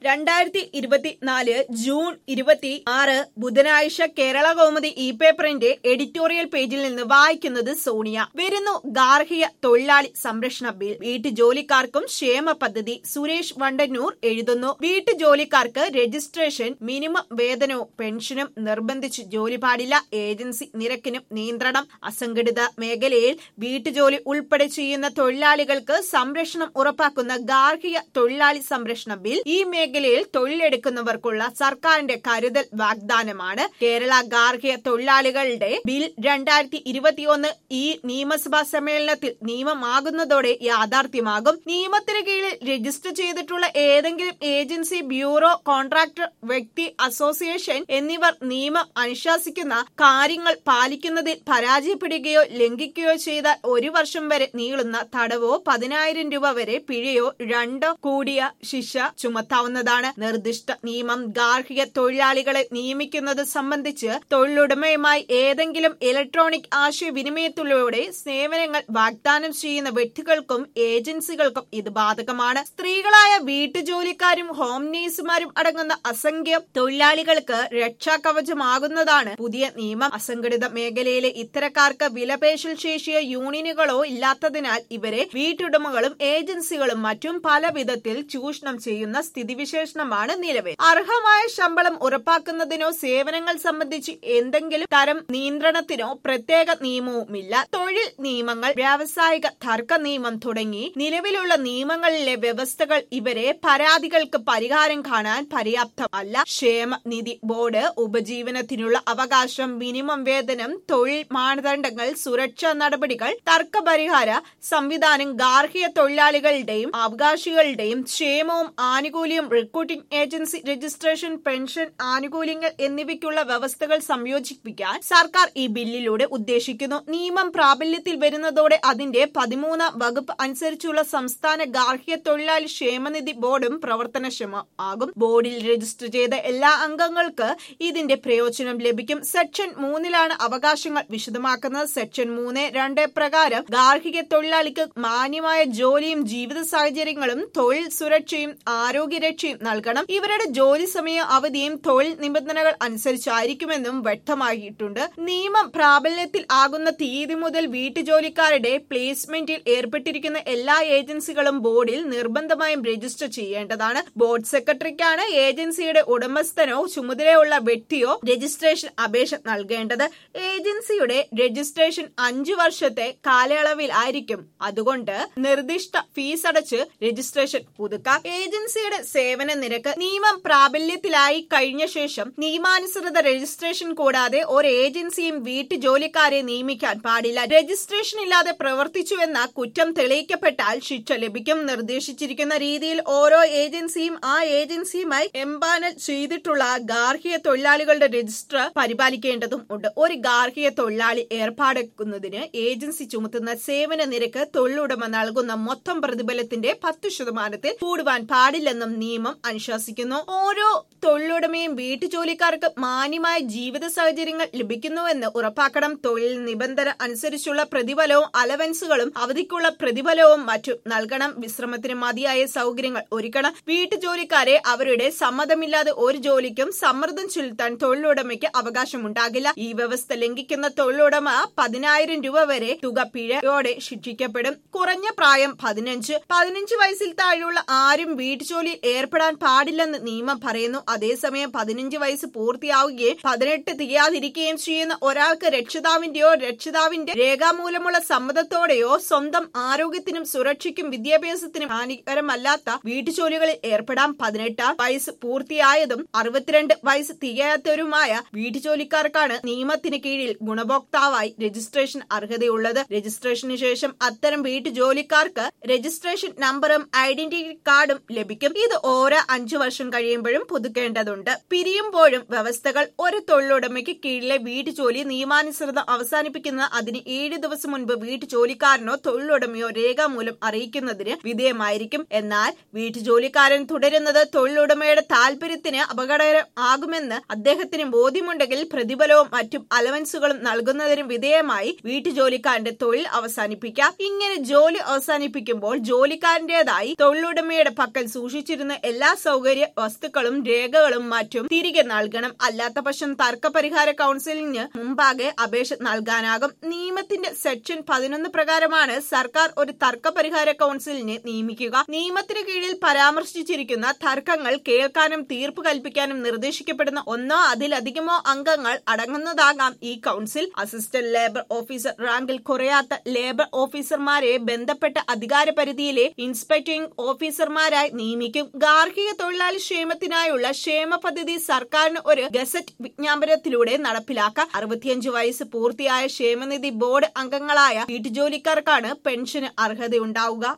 രണ്ടായിരത്തി ഇരുപത്തിനാല് ജൂൺ ഇരുപത്തി ആറ് ബുധനാഴ്ച കേരള കൗമുദി ഇ പേപ്പറിന്റെ എഡിറ്റോറിയൽ പേജിൽ നിന്ന് വായിക്കുന്നത് സോണിയ വരുന്നു ഗാർഹിക തൊഴിലാളി സംരക്ഷണ ബിൽ വീട്ടുജോലിക്കാർക്കും ക്ഷേമ പദ്ധതി സുരേഷ് വണ്ടന്നൂർ എഴുതുന്നു വീട്ടുജോലിക്കാർക്ക് രജിസ്ട്രേഷൻ മിനിമം വേതനവും പെൻഷനും നിർബന്ധിച്ച് ജോലി പാടില്ല ഏജൻസി നിരക്കിനും നിയന്ത്രണം അസംഘടിത മേഖലയിൽ വീട്ടുജോലി ഉൾപ്പെടെ ചെയ്യുന്ന തൊഴിലാളികൾക്ക് സംരക്ഷണം ഉറപ്പാക്കുന്ന ഗാർഹിക തൊഴിലാളി സംരക്ഷണ ബിൽ ഈ മേഖലയിൽ തൊഴിലെടുക്കുന്നവർക്കുള്ള സർക്കാരിന്റെ കരുതൽ വാഗ്ദാനമാണ് കേരള ഗാർഹിക തൊഴിലാളികളുടെ ബിൽ രണ്ടായിരത്തി ഇരുപത്തിയൊന്ന് ഈ നിയമസഭാ സമ്മേളനത്തിൽ നിയമമാകുന്നതോടെ യാഥാർത്ഥ്യമാകും നിയമത്തിന് കീഴിൽ രജിസ്റ്റർ ചെയ്തിട്ടുള്ള ഏതെങ്കിലും ഏജൻസി ബ്യൂറോ കോൺട്രാക്ടർ വ്യക്തി അസോസിയേഷൻ എന്നിവർ നിയമം അനുശാസിക്കുന്ന കാര്യങ്ങൾ പാലിക്കുന്നതിൽ പരാജയപ്പെടുകയോ ലംഘിക്കുകയോ ചെയ്താൽ ഒരു വർഷം വരെ നീളുന്ന തടവോ പതിനായിരം രൂപ വരെ പിഴയോ രണ്ടോ കൂടിയ ശിക്ഷ ചുമത്താവുന്നതാണ് നിർദ്ദിഷ്ട നിയമം ഗാർഹിക തൊഴിലാളികളെ നിയമിക്കുന്നത് സംബന്ധിച്ച് തൊഴിലുടമയുമായി ഏതെങ്കിലും ഇലക്ട്രോണിക് ആശയവിനിമയത്തിലൂടെ സേവനങ്ങൾ വാഗ്ദാനം ചെയ്യുന്ന വ്യക്തികൾക്കും ഏജൻസികൾക്കും ഇത് ബാധകമാണ് സ്ത്രീകളായ വീട്ടുജോലിക്കാരും ഹോം നേഴ്സുമാരും അടങ്ങുന്ന അസംഖ്യം തൊഴിലാളികൾക്ക് രക്ഷാകവചമാകുന്നതാണ് പുതിയ നിയമം അസംഘടിത മേഖലയിലെ ഇത്തരക്കാർക്ക് വിലപേശൽ ശേഷിയോ യൂണിയനുകളോ ഇല്ലാത്തതിനാൽ ഇവരെ വീട്ടുടമകളും ഏജൻസികളും മറ്റും പല വിധത്തിൽ ചൂഷണം ചെയ്യുന്ന സ്ഥിതിവിശേഷണമാണ് നിലവിൽ അർഹമായ ശമ്പളം ഉറപ്പാക്കുന്നതിനോ സേവനങ്ങൾ സംബന്ധിച്ച് എന്തെങ്കിലും തരം നിയന്ത്രണത്തിനോ പ്രത്യേക നിയമവുമില്ല തൊഴിൽ നിയമങ്ങൾ വ്യാവസായിക തർക്ക നിയമം തുടങ്ങി നിലവിലുള്ള നിയമങ്ങളിലെ വ്യവസ്ഥകൾ ഇവരെ പരാതികൾക്ക് പരിഹാരം കാണാൻ പര്യാപ്തമല്ല ക്ഷേമ നിധി ബോർഡ് ഉപജീവനത്തിനുള്ള അവകാശം മിനിമം വേതനം തൊഴിൽ മാനദണ്ഡങ്ങൾ സുരക്ഷാ നടപടികൾ തർക്ക പരിഹാര സംവിധാനം ഗാർഹിക തൊഴിലാളികളുടെയും അവകാശികളുടെയും ക്ഷേമവും ആനുകൂല്യം റിക്രൂട്ടിംഗ് ഏജൻസി രജിസ്ട്രേഷൻ പെൻഷൻ ആനുകൂല്യങ്ങൾ എന്നിവയ്ക്കുള്ള വ്യവസ്ഥകൾ സംയോജിപ്പിക്കാൻ സർക്കാർ ഈ ബില്ലിലൂടെ ഉദ്ദേശിക്കുന്നു നിയമം പ്രാബല്യത്തിൽ വരുന്നതോടെ അതിന്റെ പതിമൂന്നാം വകുപ്പ് അനുസരിച്ചുള്ള സംസ്ഥാന ഗാർഹിക തൊഴിലാളി ക്ഷേമനിധി ബോർഡും പ്രവർത്തനക്ഷമ ആകും ബോർഡിൽ രജിസ്റ്റർ ചെയ്ത എല്ലാ അംഗങ്ങൾക്ക് ഇതിന്റെ പ്രയോജനം ലഭിക്കും സെക്ഷൻ മൂന്നിലാണ് അവകാശങ്ങൾ വിശദമാക്കുന്നത് സെക്ഷൻ മൂന്ന് രണ്ട് പ്രകാരം ഗാർഹിക തൊഴിലാളിക്ക് മാന്യമായ ജോലിയും ജീവിത സാഹചര്യങ്ങളും തൊഴിൽ സുരക്ഷയും ആരോഗ്യരക്ഷയും നൽകണം ഇവരുടെ ജോലി സമയ അവധിയും തൊഴിൽ നിബന്ധനകൾ അനുസരിച്ചായിരിക്കുമെന്നും വ്യക്തമാക്കിയിട്ടുണ്ട് നിയമം പ്രാബല്യത്തിൽ ആകുന്ന തീയതി മുതൽ വീട്ടുജോലിക്കാരുടെ പ്ലേസ്മെന്റിൽ ഏർപ്പെട്ടിരിക്കുന്ന എല്ലാ ഏജൻസികളും ബോർഡിൽ നിർബന്ധമായും രജിസ്റ്റർ ചെയ്യേണ്ടതാണ് ബോർഡ് സെക്രട്ടറിക്കാണ് ഏജൻസിയുടെ ഉടമസ്ഥനോ ചുമതലയുള്ള വ്യക്തിയോ രജിസ്ട്രേഷൻ അപേക്ഷ നൽകേണ്ടത് ഏജൻസിയുടെ രജിസ്ട്രേഷൻ അഞ്ചു വർഷത്തെ കാലയളവിൽ ആയിരിക്കും അതുകൊണ്ട് നിർദ്ദിഷ്ട ഫീസ് അടച്ച് രജിസ്ട്രേഷൻ പുതുക്കാം ഏജൻസിയുടെ സേവന നിരക്ക് നിയമം പ്രാബല്യത്തിലായി കഴിഞ്ഞ ശേഷം നിയമാനുസൃത രജിസ്ട്രേഷൻ കൂടാതെ ഒരു ഏജൻസിയും വീട്ടുജോലിക്കാരെ നിയമിക്കാൻ പാടില്ല രജിസ്ട്രേഷൻ ഇല്ലാതെ പ്രവർത്തിച്ചുവെന്ന കുറ്റം തെളിയിക്കപ്പെട്ടാൽ ശിക്ഷ ലഭിക്കും നിർദ്ദേശിച്ചിരിക്കുന്ന രീതിയിൽ ഓരോ ഏജൻസിയും ആ ഏജൻസിയുമായി എംപാനൽ ചെയ്തിട്ടുള്ള ഗാർഹിക തൊഴിലാളികളുടെ രജിസ്റ്റർ പരിപാലിക്കേണ്ടതും ഉണ്ട് ഒരു ഗാർഹിക തൊഴിലാളി ഏർപ്പാടെക്കുന്നതിന് ഏജൻസി ചുമത്തുന്ന സേവന നിരക്ക് തൊഴിലുടമ നൽകുന്ന മൊത്തം പ്രതിഫലത്തിന്റെ പത്ത് ശതമാനത്തിൽ കൂടുവാൻ പാടില്ലെന്നും നിയമം അനുശാസിക്കുന്നു ഓരോ തൊഴിലുടമയും വീട്ടുജോലിക്കാർക്ക് മാന്യമായ ജീവിത സാഹചര്യങ്ങൾ ലഭിക്കുന്നുവെന്ന് ഉറപ്പാക്കണം തൊഴിൽ നിബന്ധന അനുസരിച്ചുള്ള പ്രതിഫലവും അലവൻസുകളും അവധിക്കുള്ള പ്രതിഫലവും മറ്റും നൽകണം വിശ്രമത്തിന് മതിയായ സൗകര്യങ്ങൾ ഒരുക്കണം വീട്ടുജോലിക്കാരെ അവരുടെ സമ്മതമില്ലാതെ ഒരു ജോലിക്കും സമ്മർദ്ദം ചെലുത്താൻ തൊഴിലുടമയ്ക്ക് അവകാശമുണ്ടാകില്ല ഈ വ്യവസ്ഥ ലംഘിക്കുന്ന തൊഴിലുടമ പതിനായിരം രൂപ വരെ തുക പിഴയോടെ ശിക്ഷിക്കപ്പെടും കുറഞ്ഞ പ്രായം പതിനഞ്ച് പതിനഞ്ച് വയസ്സിൽ താഴെയുള്ള ആരും വീട്ടുജോലിയിൽ ഏർപ്പെടാൻ പാടില്ലെന്ന് നിയമം പറയുന്നു അതേസമയം പതിനഞ്ച് വയസ്സ് പൂർത്തിയാവുകയും പതിനെട്ട് തികയാതിരിക്കുകയും ചെയ്യുന്ന ഒരാൾക്ക് രക്ഷിതാവിന്റെയോ രക്ഷിതാവിന്റെ രേഖാമൂലമുള്ള സമ്മതത്തോടെയോ സ്വന്തം ആരോഗ്യത്തിനും സുരക്ഷയ്ക്കും വിദ്യാഭ്യാസത്തിനും ഹാനികരമല്ലാത്ത വീട്ടുജോലികളിൽ ഏർപ്പെടാം പതിനെട്ട് വയസ്സ് പൂർത്തിയായതും അറുപത്തിരണ്ട് വയസ്സ് തികയാത്തവരുമായ വീട്ടുജോലിക്കാർക്കാണ് നിയമത്തിന് കീഴിൽ ഗുണഭോക്താവായി രജിസ്ട്രേഷൻ അർഹതയുള്ളത് രജിസ്ട്രേഷന് ശേഷം അത്തരം വീട്ടുജോലിക്കാർക്ക് രജിസ്ട്രേഷൻ നമ്പറും ഐഡന്റിറ്റി കാർഡും ലഭിക്കും ഇത് ഓരോ അഞ്ചു വർഷം കഴിയുമ്പോഴും പുതുക്കേണ്ടതുണ്ട് പിരിയുമ്പോഴും വ്യവസ്ഥകൾ ഒരു തൊഴിലുടമയ്ക്ക് കീഴിലെ വീട്ടുജോലി നിയമാനുസൃതം അവസാനിപ്പിക്കുന്ന അതിന് ഏഴ് ദിവസം മുൻപ് വീട്ടുജോലിക്കാരനോ തൊഴിലുടമയോ രേഖാമൂലം അറിയിക്കുന്നതിന് വിധേയമായിരിക്കും എന്നാൽ വീട്ടുജോലിക്കാരൻ തുടരുന്നത് തൊഴിലുടമയുടെ താൽപര്യത്തിന് അപകടകരം ആകുമെന്ന് അദ്ദേഹത്തിന് ബോധ്യമുണ്ടെങ്കിൽ പ്രതിഫലവും മറ്റും അലവൻസുകളും നൽകുന്നതിന് വിധേയമായി വീട്ടുജോലിക്കാരന്റെ തൊഴിൽ അവസാനിപ്പിക്കാം ഇങ്ങനെ ജോലി അവസാനിപ്പിക്കുമ്പോൾ ജോലിക്കാരന്റേതായി തൊഴിലുടമയുടെ പക്കൽ സൂക്ഷിച്ചിരുന്ന എല്ലാ സൗകര്യ വസ്തുക്കളും രേഖകളും മറ്റും തിരികെ നൽകണം അല്ലാത്ത പക്ഷം തർക്ക പരിഹാര കൗൺസിലിന് മുമ്പാകെ അപേക്ഷ നൽകാനാകും നിയമത്തിന്റെ സെക്ഷൻ പതിനൊന്ന് പ്രകാരമാണ് സർക്കാർ ഒരു തർക്ക പരിഹാര കൗൺസിലിനെ നിയമിക്കുക നിയമത്തിന് കീഴിൽ പരാമർശിച്ചിരിക്കുന്ന തർക്കങ്ങൾ കേൾക്കാനും തീർപ്പ് കൽപ്പിക്കാനും നിർദ്ദേശിക്കപ്പെടുന്ന ഒന്നോ അതിലധികമോ അംഗങ്ങൾ അടങ്ങുന്നതാകാം ഈ കൗൺസിൽ അസിസ്റ്റന്റ് ലേബർ ഓഫീസർ റാങ്കിൽ കുറയാത്ത ലേബർ ഓഫീസർമാരെ ബന്ധപ്പെട്ട അധികാര പരിധിയിലെ ഇൻസ്പെക്ടിംഗ് ഓഫീസർമാരായി നിയമിക്കും ഗാർഹിക തൊഴിലാളി ക്ഷേമത്തിനായുള്ള ക്ഷേമ പദ്ധതി സർക്കാരിന് ഒരു ഗസറ്റ് വിജ്ഞാപനത്തിലൂടെ നടപ്പിലാക്കാം അറുപത്തിയഞ്ച് വയസ്സ് പൂർത്തിയായ ക്ഷേമനിധി ബോർഡ് അംഗങ്ങളായ വീട്ടുജോലിക്കാർക്കാണ് പെൻഷന് അർഹതയുണ്ടാവുക